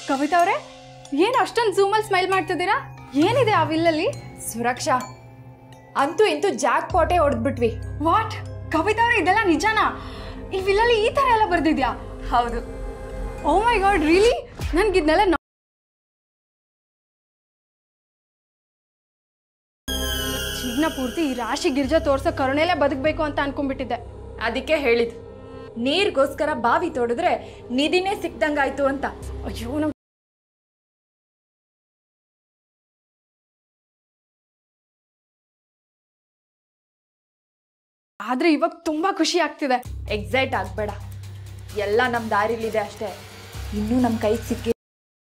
ಕವಿತಾ ಅವರೇ ಏನು ಅಷ್ಟೊಂದು ಝೂಮಲ್ಲಿ ಸ್ಮೈಲ್ ಮಾಡ್ತಿದ್ದೀರಾ ಏನಿದೆ ಆ ವಿಲ್ಲಲ್ಲಿ ಸುರಕ್ಷಾ ಅಂತೂ ಇಂತೂ ಜಾಕ್ ಪಾಟೇ ಹೊಡೆದ್ಬಿಟ್ವಿ ವಾಟ್ ಕವಿತಾ ಅವರೇ ಇದೆಲ್ಲ ನಿಜನಾ ಈ ವಿಲ್ಲಲ್ಲಿ ಈ ಥರ ಎಲ್ಲ ಬರ್ದಿದ್ಯಾ ಹೌದು ಓ ಮೈ ಗಾಡ್ ರಿಯಲಿ ನನ್ಗಿದ್ನೆಲ್ಲ ಜೀವನ ಪೂರ್ತಿ ಈ ರಾಶಿ ಗಿರ್ಜಾ ತೋರ್ಸೋ ಕರುಣೆಲ್ಲೇ ಬದುಕಬೇಕು ಅಂತ ಅನ್ಕೊಂಡ್ಬಿಟ್ಟಿದ್ದೆ ಅದಕ್ಕೆ ಹೇಳಿದ್ ನೀರ್ಗೋಸ್ಕರ ಬಾವಿ ತೋಡಿದ್ರೆ ನಿಧಿನೇ ಸಿಕ್ದಂಗಾಯ್ತು ಅಂತ ಅಯ್ಯೋ ನಮ್ ಆದ್ರೆ ಇವಾಗ ತುಂಬಾ ಖುಷಿ ಆಗ್ತಿದೆ ಎಕ್ಸೈಟ್ ಆಗ್ಬೇಡ ಎಲ್ಲ ನಮ್ಮ ದಾರಿಲಿದೆ ಅಷ್ಟೇ ಇನ್ನೂ ನಮ್ಮ ಕೈಗೆ ಸಿಕ್ಕಿ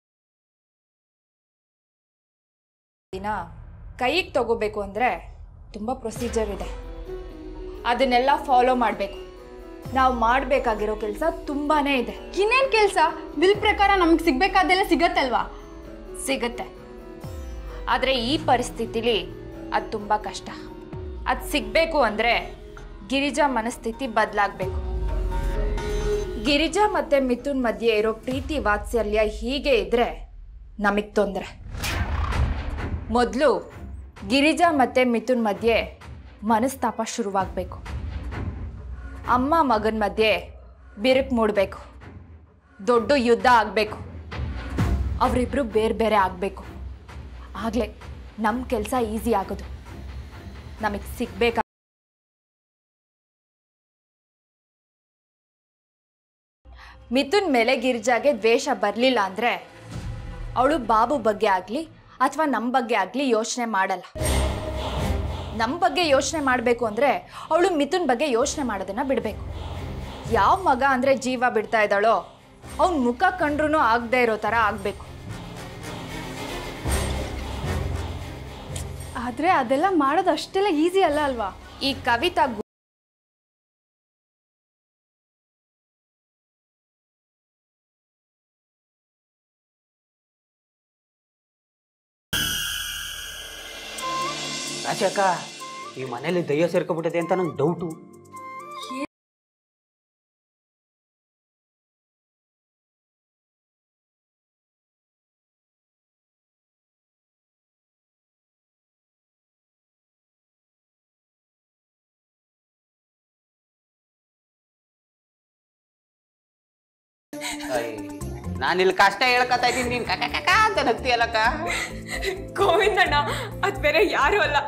ದಿನ ಕೈಗೆ ತಗೋಬೇಕು ಅಂದರೆ ತುಂಬ ಪ್ರೊಸೀಜರ್ ಇದೆ ಅದನ್ನೆಲ್ಲ ಫಾಲೋ ಮಾಡಬೇಕು ನಾವು ಮಾಡಬೇಕಾಗಿರೋ ಕೆಲಸ ತುಂಬಾ ಇದೆ ಇನ್ನೇನ್ ಕೆಲ್ಸ ಬಿಲ್ ಪ್ರಕಾರ ನಮ್ಗೆ ಸಿಗ್ಬೇಕಾದೆಲ್ಲ ಸಿಗತ್ತಲ್ವಾ ಸಿಗುತ್ತೆ ಆದರೆ ಈ ಪರಿಸ್ಥಿತಿಲಿ ಅದು ತುಂಬ ಕಷ್ಟ ಅದು ಸಿಗಬೇಕು ಅಂದರೆ ಗಿರಿಜಾ ಮನಸ್ಥಿತಿ ಬದಲಾಗಬೇಕು ಗಿರಿಜಾ ಮತ್ತು ಮಿಥುನ್ ಮಧ್ಯೆ ಇರೋ ಪ್ರೀತಿ ವಾತ್ಸಲ್ಯ ಹೀಗೆ ಇದ್ರೆ ನಮಗೆ ತೊಂದರೆ ಮೊದಲು ಗಿರಿಜಾ ಮತ್ತು ಮಿಥುನ್ ಮಧ್ಯೆ ಮನಸ್ತಾಪ ಶುರುವಾಗಬೇಕು ಅಮ್ಮ ಮಗನ ಮಧ್ಯೆ ಬಿರುಕು ಮೂಡಬೇಕು ದೊಡ್ಡ ಯುದ್ಧ ಆಗಬೇಕು ಅವರಿಬ್ರು ಬೇರೆ ಬೇರೆ ಆಗಬೇಕು ಆಗಲೇ ನಮ್ಮ ಕೆಲಸ ಈಸಿ ಆಗೋದು ನಮಗೆ ಸಿಗ್ಬೇಕಾ ಮಿಥುನ್ ಮೇಲೆ ಗಿರಿಜಾಗೆ ದ್ವೇಷ ಬರಲಿಲ್ಲ ಅಂದರೆ ಅವಳು ಬಾಬು ಬಗ್ಗೆ ಆಗಲಿ ಅಥವಾ ನಮ್ಮ ಬಗ್ಗೆ ಆಗಲಿ ಯೋಚನೆ ಮಾಡಲ್ಲ ನಮ್ಮ ಬಗ್ಗೆ ಯೋಚನೆ ಮಾಡಬೇಕು ಅಂದರೆ ಅವಳು ಮಿಥುನ್ ಬಗ್ಗೆ ಯೋಚನೆ ಮಾಡೋದನ್ನು ಬಿಡಬೇಕು ಯಾವ ಮಗ ಅಂದರೆ ಜೀವ ಬಿಡ್ತಾ ಇದ್ದಾಳೋ ಅವ್ನ ಮುಖ ಕಂಡ್ರೂ ಆಗದೆ ಇರೋ ಥರ ಆಗಬೇಕು ಆದ್ರೆ ಅದೆಲ್ಲ ಮಾಡೋದು ಅಷ್ಟೆಲ್ಲ ಈಸಿ ಅಲ್ಲ ಅಲ್ವಾ ಈ ಕವಿತಾ ಗು- ರಾಜಕ್ಕ ಈ ಮನೇಲಿ ದಯ್ಯ ಸೇರ್ಕೊಬಿಟ್ಟದೆ ಅಂತ ನಂಗೆ ಡೌಟು ನಾನಿಲ್ಲಿ ಕಷ್ಟ ಹೇಳ್ಕೊತಾ ಇದ್ದೀನಿ ನೀನು ಕಕ ಕಕ ಅಂತ ನಗ್ತೀಯಲ್ಲಕ್ಕ ಗೋವಿಂದಣ್ಣ ಅದ್ ಬೇರೆ ಯಾರು ಅಲ್ಲ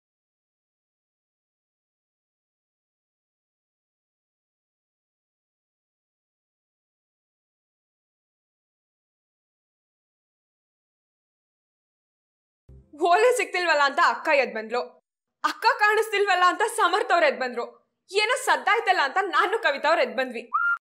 ಓಲೆ ಸಿಕ್ತಿಲ್ವಲ್ಲ ಅಂತ ಅಕ್ಕ ಎದ್ ಬಂದ್ಲು ಅಕ್ಕ ಕಾಣಿಸ್ತಿಲ್ವಲ್ಲ ಅಂತ ಸಮರ್ಥ ಅವ್ರು ಎದ್ ಬಂದ್ರು ಏನೋ ಸದ್ದಾಯ್ತಲ್ಲ ಅಂತ ನಾನು ಕವಿತಾ ಅವ್ರು ಎದ್ ಬಂದ್ವಿ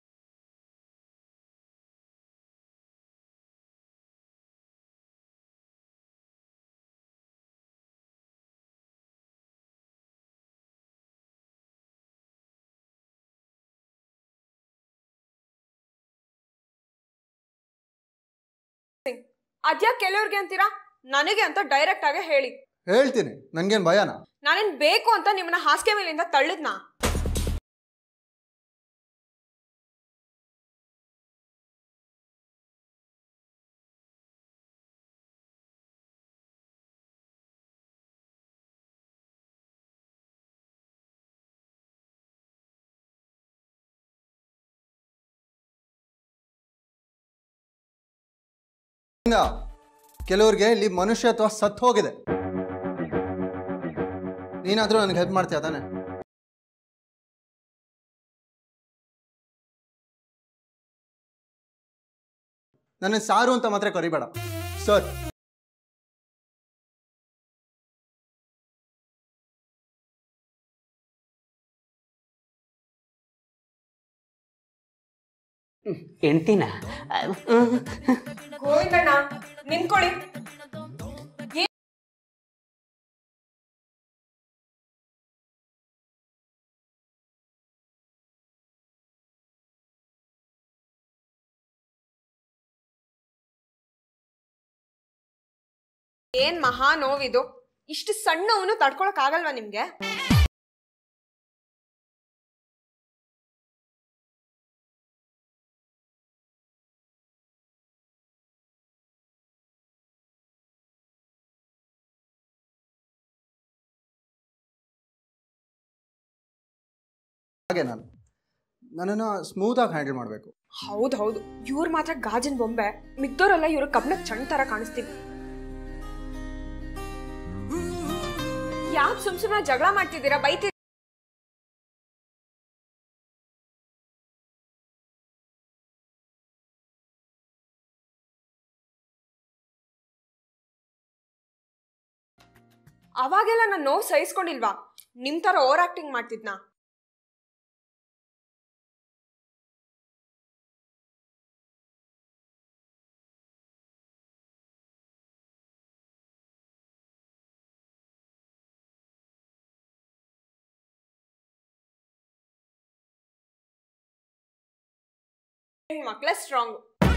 ಅದ್ಯಾಕ್ ಕೆಲವ್ರಿಗೆ ಅಂತೀರಾ ನನಗೆ ಅಂತ ಡೈರೆಕ್ಟ್ ಆಗಿ ಹೇಳಿ ಹೇಳ್ತೀನಿ ನನ್ಗೇನ್ ಭಯನಾ ನಾನೇನ್ ಬೇಕು ಅಂತ ನಿಮ್ಮನ್ನ ಹಾಸಿಗೆ ಮೇಲಿಂದ ತಳ್ಳಿದ್ನಾ ಹಿಂಗ ಕೆಲವ್ರಿಗೆ ಇಲ್ಲಿ ಮನುಷ್ಯತ್ವ ಸತ್ ಹೋಗಿದೆ ನೀನಾದ್ರೂ ನನಗೆ ಹೆಲ್ಪ್ ಮಾಡ್ತೀಯ ತಾನೆ ನನ್ನ ಸಾರು ಅಂತ ಮಾತ್ರ ಕರಿಬೇಡ ಸರ್ ಹೆಂಡ್ತಿನ ಗೋವಿಂದಣ್ಣ ನಿಂತ್ಕೊಳ್ಳಿ ಏನ್ ಮಹಾ ನೋವಿದು ಇಷ್ಟು ಸಣ್ಣವನು ತಡ್ಕೊಳಕ್ ಆಗಲ್ವಾ ನಿಮ್ಗೆ ಹಾಗೆ ನಾನು ನನ್ನನ್ನು ಸ್ಮೂತಾಗಿ ಹ್ಯಾಂಡಲ್ ಮಾಡಬೇಕು ಹೌದು ಹೌದು ಇವ್ರು ಮಾತ್ರ ಗಾಜಿನ ಬೊಂಬೆ ಮಿದ್ದೋರೆಲ್ಲ ಇವ್ರ ಕಬ್ಣ ಚಂಡ್ ತರ ಕಾಣಿಸ್ತೀವಿ ಯಾಕೆ ಸುಮ್ ಸುಮ್ಮನೆ ಜಗಳ ಮಾಡ್ತಿದ್ದೀರಾ ಬೈತಿ ಅವಾಗೆಲ್ಲ ನಾನು ನೋವು ಸಹಿಸ್ಕೊಂಡಿಲ್ವಾ ನಿಮ್ ತರ ಓವರ್ ಆಕ್ಟಿಂಗ್ ಮಾಡ್ತಿದ್ನಾ ಮಕ್ಳ ಸ್ಟ್ರಾಂಗ್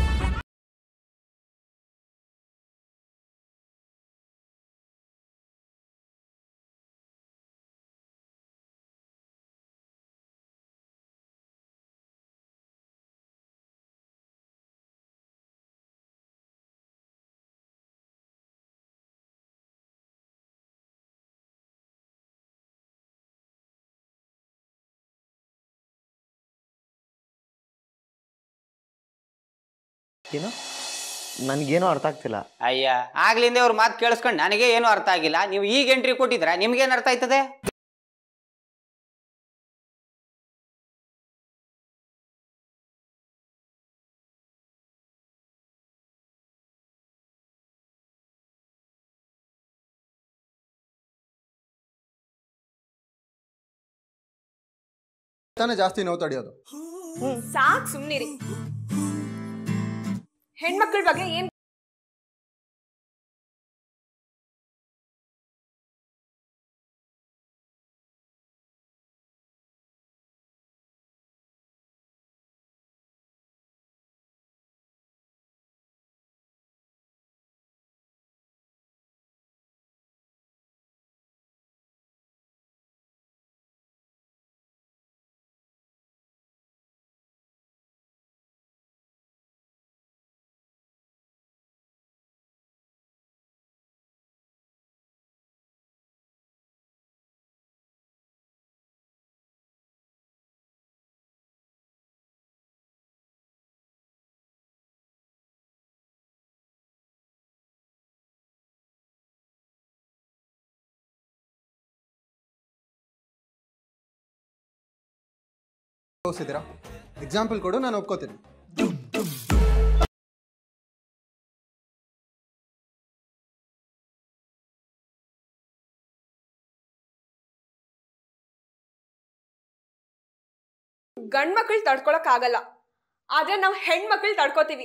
ಏನು ನನಗೇನು ಅರ್ಥ ಆಗ್ತಿಲ್ಲ ಅಯ್ಯ ಆಗ್ಲಿಂದ ಅವ್ರ ಮಾತು ಕೇಳಿಸ್ಕೊಂಡು ನನಗೆ ಏನು ಅರ್ಥ ಆಗಿಲ್ಲ ನೀವು ಈಗ ಎಂಟ್ರಿ ಕೊಟ್ಟಿದ್ರ ನಿಮ್ಗೇನು ಅರ್ಥ ಆಯ್ತದೆ ತಾನೇ ಜಾಸ್ತಿ ನೋವು ತಡೆಯೋದು ಸಾಕ್ ಸುಮ್ನಿರಿ ಹೆಣ್ಮಕ್ಳ ಬಗ್ಗೆ ಏನ್ ತೋರಿಸಿದ್ದೀರಾ ಎಕ್ಸಾಂಪಲ್ ಕೊಡು ನಾನು ಒಪ್ಕೋತೀನಿ ಗಂಡ್ ಮಕ್ಳು ತಡ್ಕೊಳಕ್ ಆಗಲ್ಲ ಆದ್ರೆ ನಾವ್ ಹೆಣ್ಮಕ್ಳು ತಡ್ಕೋತೀವಿ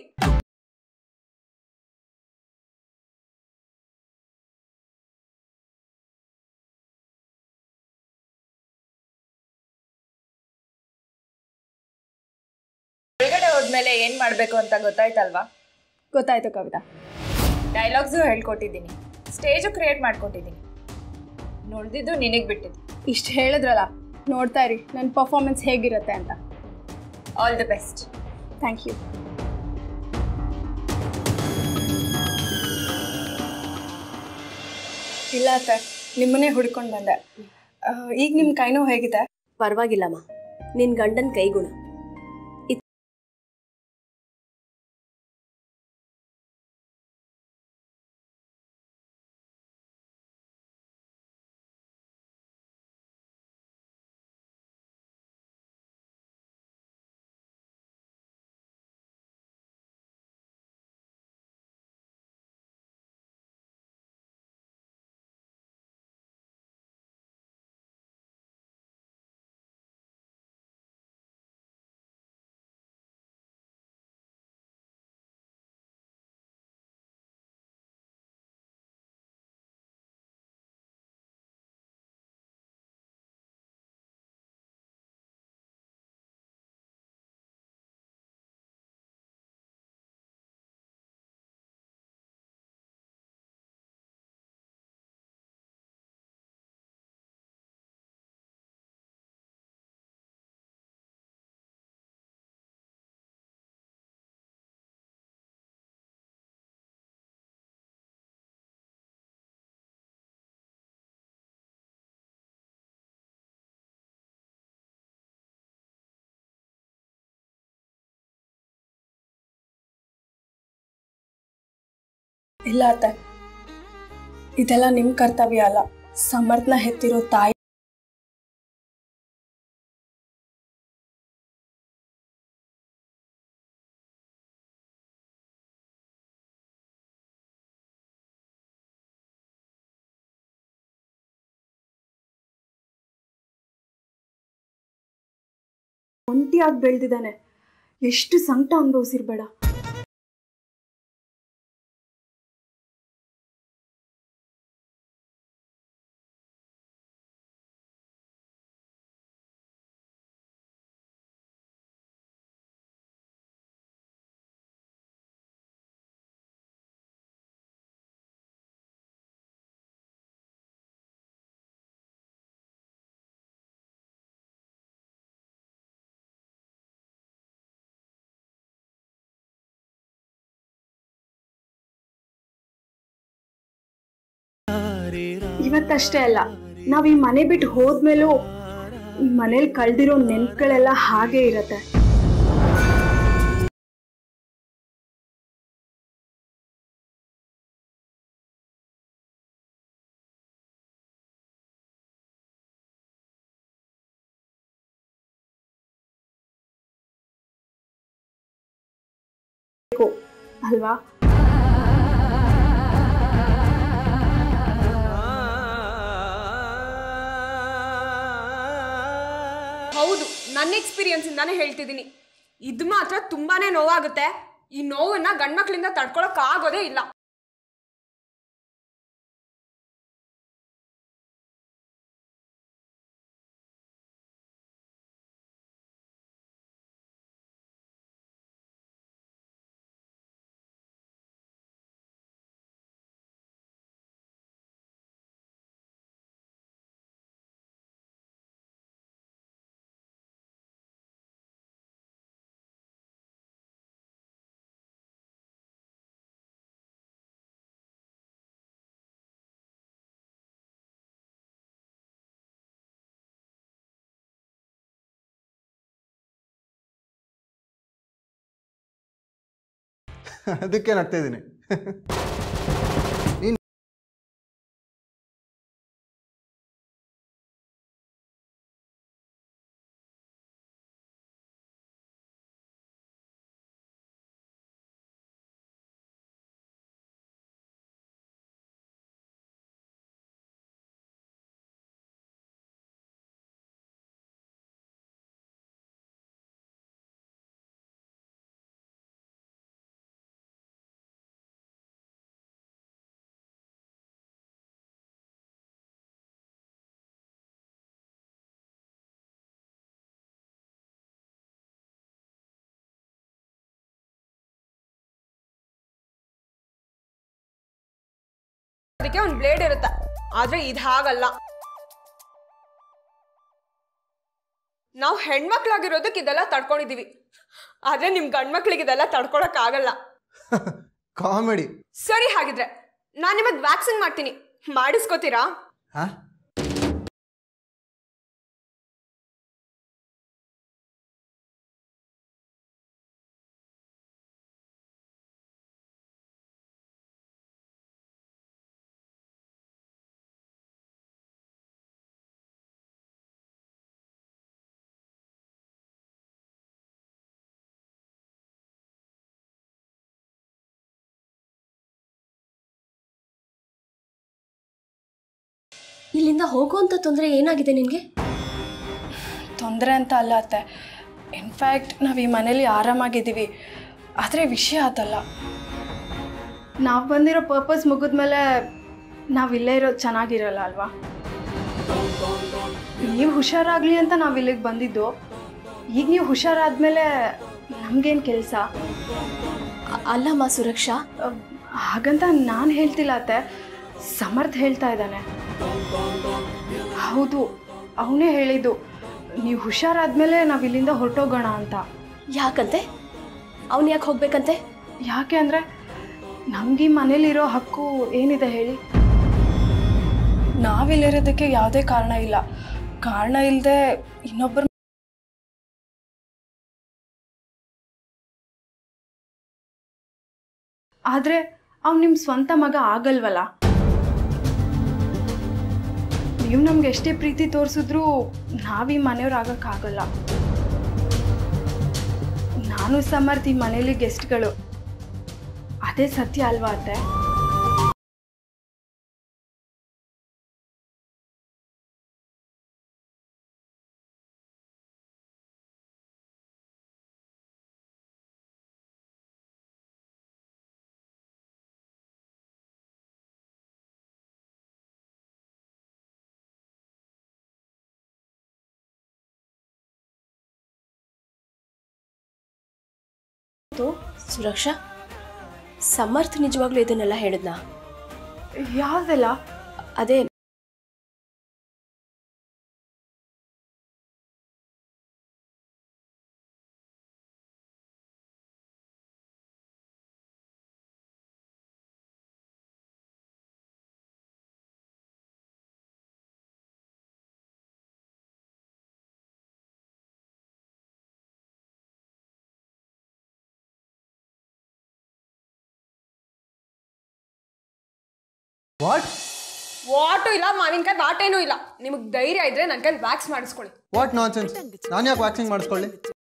ಒಳಗಡೆ ಹೋದ್ಮೇಲೆ ಏನ್ ಮಾಡ್ಬೇಕು ಅಂತ ಗೊತ್ತಾಯ್ತಲ್ವಾ ಗೊತ್ತಾಯ್ತು ಕವಿತಾ ಡೈಲಾಗ್ಸು ಹೇಳ್ಕೊಟ್ಟಿದ್ದೀನಿ ಸ್ಟೇಜು ಕ್ರಿಯೇಟ್ ಮಾಡ್ಕೊಟ್ಟಿದ್ದೀನಿ ನೋಡ್ದಿದ್ದು ನಿನಗೆ ಬಿಟ್ಟಿದ್ದು ಇಷ್ಟು ಹೇಳಿದ್ರಲ್ಲ ನೋಡ್ತಾ ಇರಿ ನನ್ನ ಪರ್ಫಾರ್ಮೆನ್ಸ್ ಹೇಗಿರುತ್ತೆ ಅಂತ all the best thank you ಇಲ್ಲ ಸರ್ ನಿಮ್ಮನ್ನೇ ಹುಡ್ಕೊಂಡು ಬಂದೆ ಆ, ಈಗ ನಿಮ್ಮ ಕೈ ನೋವು ಹೇಗಿದೆ ಪರವಾಗಿಲ್ಲಮ್ಮ ನಿನ್ನ ಗಂಡನ ಕೈಗುಣ ಇಲ್ಲ ಅತ್ತೆ ಇದೆಲ್ಲ ನಿಮ್ಮ ಕರ್ತವ್ಯ ಅಲ್ಲ ಸಮರ್ಥನ ಹೆತ್ತಿರೋ ತಾಯಿ ಒಂಟಿಯಾಗಿ ಬೆಳೆದಿದ್ದಾನೆ ಎಷ್ಟು ಸಂಕಟ ಅನುಭವಿಸಿರ್ಬೇಡ ಇವತ್ತಷ್ಟೇ ಅಲ್ಲ ನಾವ್ ಈ ಮನೆ ಬಿಟ್ಟು ಹೋದ್ಮೇಲೂ ಈ ಮನೇಲಿ ಕಳ್ದಿರೋ ನೆನ್ಪುಗಳೆಲ್ಲ ಹಾಗೆ ಇರತ್ತೆ ಅಲ್ವಾ ಹೌದು ನನ್ನ ಎಕ್ಸ್ಪೀರಿಯನ್ಸ್ ಇಂದಾನೆ ಹೇಳ್ತಿದ್ದೀನಿ ಇದು ಮಾತ್ರ ತುಂಬಾನೇ ನೋವಾಗುತ್ತೆ ಈ ನೋವನ್ನ ಗಂಡ್ಮಕ್ಳಿಂದ ತಡ್ಕೊಳಕ್ ಆಗೋದೇ ಇಲ್ಲ ಅದಕ್ಕೆ ನಗ್ತಾ ಇದ್ದೀನಿ ನೀನು ಅದಕ್ಕೆ ಒಂದು ಬ್ಲೇಡ್ ಇರುತ್ತೆ ಆದ್ರೆ ಇದು ಹಾಗಲ್ಲ ನಾವು ಹೆಣ್ಮಕ್ಳಾಗಿರೋದಕ್ಕೆ ಇದೆಲ್ಲ ತಡ್ಕೊಂಡಿದೀವಿ ಆದ್ರೆ ನಿಮ್ ಗಂಡ್ಮಕ್ಳಿಗೆ ಇದೆಲ್ಲ ತಡ್ಕೊಳಕ್ ಆಗಲ್ಲ ಕಾಮಿಡಿ ಸರಿ ಹಾಗಿದ್ರೆ ನಾನ್ ನಿಮಗ್ ವ್ಯಾಕ್ಸಿನ್ ಮಾಡ್ತೀನಿ ಮಾಡಿಸ್ಕೋತೀರಾ ಹಾಂ ಇಲ್ಲಿಂದ ಹೋಗುವಂತ ತೊಂದರೆ ಏನಾಗಿದೆ ನಿನಗೆ ತೊಂದರೆ ಅಂತ ಅಲ್ಲ ಅತ್ತೆ ಇನ್ಫ್ಯಾಕ್ಟ್ ನಾವು ಈ ಮನೇಲಿ ಆರಾಮಾಗಿದ್ದೀವಿ ಆದರೆ ವಿಷಯ ಅದಲ್ಲ ನಾವು ಬಂದಿರೋ ಪರ್ಪಸ್ ಮುಗಿದ್ಮೇಲೆ ನಾವು ಇಲ್ಲೇ ಇರೋದು ಚೆನ್ನಾಗಿರಲ್ಲ ಅಲ್ವಾ ನೀವು ಹುಷಾರಾಗಲಿ ಅಂತ ನಾವು ಇಲ್ಲಿಗೆ ಬಂದಿದ್ದು ಈಗ ನೀವು ಹುಷಾರಾದ್ಮೇಲೆ ನಮಗೇನು ಕೆಲಸ ಅಲ್ಲಮ್ಮ ಸುರಕ್ಷಾ ಹಾಗಂತ ನಾನು ಹೇಳ್ತಿಲ್ಲ ಅತ್ತೆ ಸಮರ್ಥ್ ಹೇಳ್ತಾ ಇದ್ದಾನೆ ಹೌದು ಅವನೇ ಹೇಳಿದ್ದು ನೀವು ಹುಷಾರಾದ್ಮೇಲೆ ನಾವು ಇಲ್ಲಿಂದ ಹೊರಟೋಗೋಣ ಅಂತ ಯಾಕಂತೆ ಅವನು ಯಾಕೆ ಹೋಗ್ಬೇಕಂತೆ ಯಾಕೆ ಅಂದರೆ ನಮ್ಗೆ ಈ ಮನೇಲಿರೋ ಹಕ್ಕು ಏನಿದೆ ಹೇಳಿ ನಾವಿಲ್ಲಿರೋದಕ್ಕೆ ಯಾವುದೇ ಕಾರಣ ಇಲ್ಲ ಕಾರಣ ಇಲ್ಲದೆ ಇನ್ನೊಬ್ಬರ ಆದರೆ ಅವ್ನು ನಿಮ್ಮ ಸ್ವಂತ ಮಗ ಆಗಲ್ವಲ್ಲ ನೀವು ನಮ್ಗೆ ಎಷ್ಟೇ ಪ್ರೀತಿ ತೋರಿಸಿದ್ರು ನಾವೀ ಮನೆಯವ್ರು ಆಗಕ್ಕಾಗಲ್ಲ ನಾನು ಸಮರ್ಥ್ ಈ ಮನೇಲಿ ಗೆಸ್ಟ್ಗಳು ಅದೇ ಸತ್ಯ ಅಲ್ವಾ ಅತ್ತೆ ಸುರಕ್ಷಾ ಸಮರ್ಥ್ ನಿಜವಾಗ್ಲೂ ಇದನ್ನೆಲ್ಲ ಹೇಳಿದ್ನಾ ಯಾವುದೆಲ್ಲ ಅದೇ ವಾಟ್ ವಾಟು ಇಲ್ಲ ಮಾವಿನಕಾಯಿ ವಾಟೇನೂ ಇಲ್ಲ ನಿಮಗೆ ಧೈರ್ಯ ಇದ್ರೆ ನನ್ನ ಕೈಲಿ ವ್ಯಾಕ್ಸ್ ಮಾಡಿಸ್ಕೊಳ್ಳಿ ವಾಟ್ ನಾನ್ ಸೆನ್ಸ್ ನಾನು ಯಾಕೆ ವ್ಯಾಕ್ಸಿಂಗ್ ಮಾಡಿಸ್ಕೊಳ್ಳಿ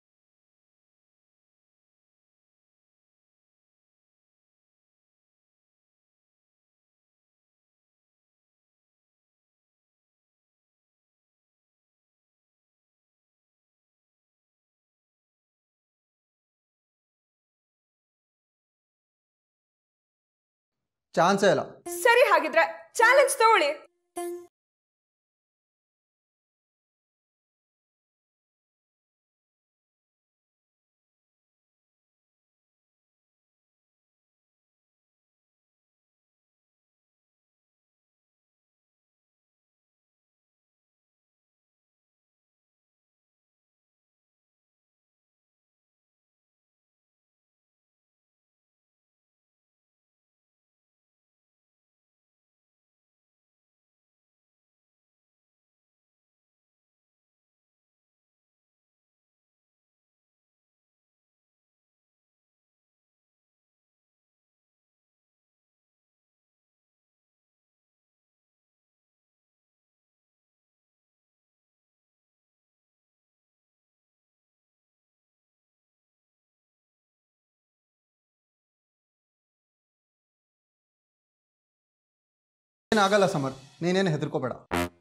ಚಾನ್ಸೇ ಇಲ್ಲ ಸರಿ ಹಾಗಿದ್ರೆ ಚಾಲೆಂಜ್ ತಗೊಳ್ಳಿ ಏನಾಗಲ್ಲ ಸಮರ್ ನೀನೇನು ಹೆದರ್ಕೋಬೇಡ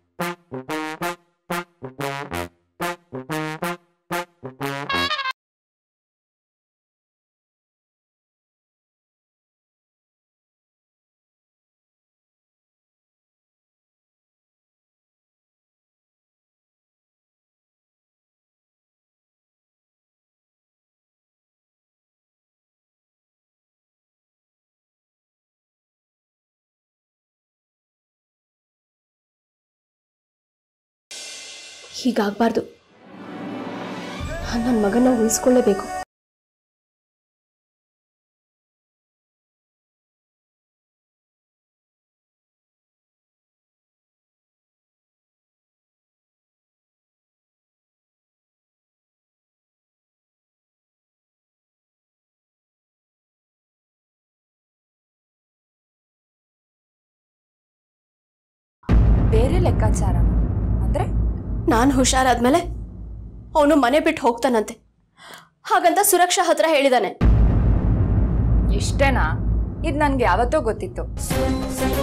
ಹೀಗಾಗಬಾರ್ದು ನನ್ನ ಮಗನ ಉಳಿಸ್ಕೊಳ್ಳೇಬೇಕು ಬೇರೆ ಲೆಕ್ಕಾಚಾರ ಅಂದ್ರೆ ನಾನು ಹುಷಾರಾದ್ಮೇಲೆ ಅವನು ಮನೆ ಬಿಟ್ಟು ಹೋಗ್ತಾನಂತೆ ಹಾಗಂತ ಸುರಕ್ಷಾ ಹತ್ರ ಹೇಳಿದಾನೆ ಇಷ್ಟೇನಾ ಇದು ನನಗೆ ಯಾವತ್ತೋ ಗೊತ್ತಿತ್ತು